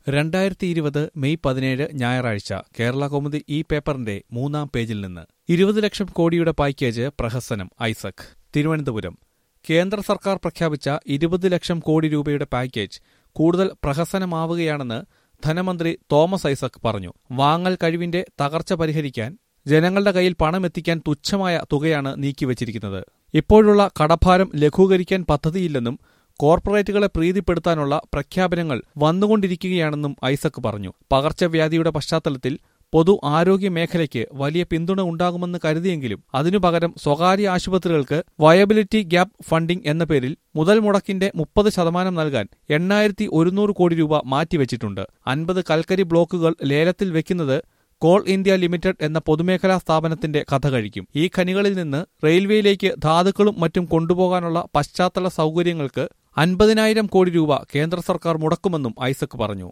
രണ്ടായിരത്തി ഇരുപത് മെയ് പതിനേഴ് ഞായറാഴ്ച കേരള കൗമുദി ഈ പേപ്പറിന്റെ മൂന്നാം പേജിൽ നിന്ന് ഇരുപത് ലക്ഷം കോടിയുടെ പാക്കേജ് പ്രഹസനം ഐസക് തിരുവനന്തപുരം കേന്ദ്ര സർക്കാർ പ്രഖ്യാപിച്ച ഇരുപത് ലക്ഷം കോടി രൂപയുടെ പാക്കേജ് കൂടുതൽ പ്രഹസനമാവുകയാണെന്ന് ധനമന്ത്രി തോമസ് ഐസക് പറഞ്ഞു വാങ്ങൽ കഴിവിന്റെ തകർച്ച പരിഹരിക്കാൻ ജനങ്ങളുടെ കയ്യിൽ പണമെത്തിക്കാൻ തുച്ഛമായ തുകയാണ് നീക്കിവച്ചിരിക്കുന്നത് ഇപ്പോഴുള്ള കടഭാരം ലഘൂകരിക്കാൻ പദ്ധതിയില്ലെന്നും കോർപ്പറേറ്റുകളെ പ്രീതിപ്പെടുത്താനുള്ള പ്രഖ്യാപനങ്ങൾ വന്നുകൊണ്ടിരിക്കുകയാണെന്നും ഐസക് പറഞ്ഞു പകർച്ചവ്യാധിയുടെ പശ്ചാത്തലത്തിൽ പൊതു ആരോഗ്യ മേഖലയ്ക്ക് വലിയ പിന്തുണ ഉണ്ടാകുമെന്ന് കരുതിയെങ്കിലും അതിനു പകരം സ്വകാര്യ ആശുപത്രികൾക്ക് വയബിലിറ്റി ഗ്യാപ് ഫണ്ടിംഗ് എന്ന പേരിൽ മുതൽ മുടക്കിന്റെ മുപ്പത് ശതമാനം നൽകാൻ എണ്ണായിരത്തി ഒരുന്നൂറ് കോടി രൂപ മാറ്റിവെച്ചിട്ടുണ്ട് അൻപത് കൽക്കരി ബ്ലോക്കുകൾ ലേലത്തിൽ വെക്കുന്നത് കോൾ ഇന്ത്യ ലിമിറ്റഡ് എന്ന പൊതുമേഖലാ സ്ഥാപനത്തിന്റെ കഥ കഴിക്കും ഈ ഖനികളിൽ നിന്ന് റെയിൽവേയിലേക്ക് ധാതുക്കളും മറ്റും കൊണ്ടുപോകാനുള്ള പശ്ചാത്തല സൗകര്യങ്ങൾക്ക് അൻപതിനായിരം കോടി രൂപ കേന്ദ്ര സർക്കാർ മുടക്കുമെന്നും ഐസക് പറഞ്ഞു